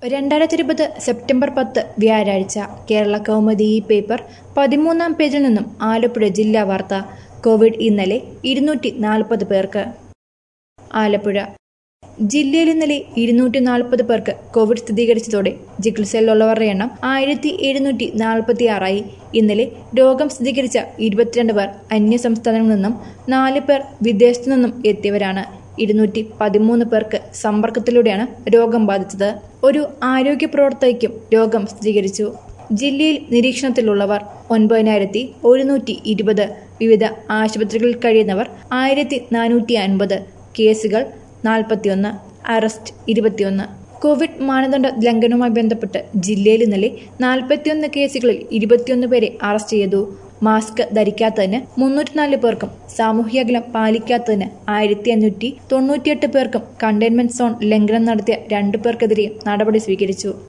രണ്ടായിരത്തി ഇരുപത് സെപ്റ്റംബർ പത്ത് വ്യാഴാഴ്ച കേരള കൗമുദി ഈ പേപ്പർ പതിമൂന്നാം പേജിൽ നിന്നും ആലപ്പുഴ ജില്ലാ വാർത്ത കോവിഡ് ഇന്നലെ ഇരുന്നൂറ്റി നാൽപ്പത് പേർക്ക് ആലപ്പുഴ ജില്ലയിൽ ഇന്നലെ ഇരുന്നൂറ്റി നാൽപ്പത് പേർക്ക് കോവിഡ് സ്ഥിരീകരിച്ചതോടെ ചികിത്സയിലുള്ളവരുടെ എണ്ണം ആയിരത്തി എഴുന്നൂറ്റി നാൽപ്പത്തി ആറായി ഇന്നലെ രോഗം സ്ഥിരീകരിച്ച ഇരുപത്തിരണ്ട് പേർ അന്യ സംസ്ഥാനങ്ങളിൽ നിന്നും നാല് പേർ വിദേശത്തു നിന്നും എത്തിയവരാണ് ഇരുന്നൂറ്റി പതിമൂന്ന് പേർക്ക് സമ്പർക്കത്തിലൂടെയാണ് രോഗം ബാധിച്ചത് ഒരു ആരോഗ്യ പ്രവർത്തകയ്ക്കും രോഗം സ്ഥിരീകരിച്ചു ജില്ലയിൽ നിരീക്ഷണത്തിലുള്ളവർ ഒൻപതിനായിരത്തി ഒരുന്നൂറ്റി ഇരുപത് വിവിധ ആശുപത്രികളിൽ കഴിയുന്നവർ ആയിരത്തി നാനൂറ്റി അൻപത് കേസുകൾ നാൽപ്പത്തിയൊന്ന് അറസ്റ്റ് ഇരുപത്തിയൊന്ന് കോവിഡ് മാനദണ്ഡ ലംഘനവുമായി ബന്ധപ്പെട്ട് ജില്ലയിൽ ഇന്നലെ നാൽപ്പത്തിയൊന്ന് കേസുകളിൽ ഇരുപത്തിയൊന്ന് പേരെ അറസ്റ്റ് ചെയ്തു മാസ്ക് ധരിക്കാത്തതിന് മുന്നൂറ്റിനാല് പേർക്കും സാമൂഹ്യ അകലം പാലിക്കാത്തതിന് ആയിരത്തി അഞ്ഞൂറ്റി തൊണ്ണൂറ്റിയെട്ട് പേർക്കും കണ്ടെയ്ൻമെന്റ് സോൺ ലംഘനം നടത്തിയ രണ്ടു പേർക്കെതിരെയും നടപടി സ്വീകരിച്ചു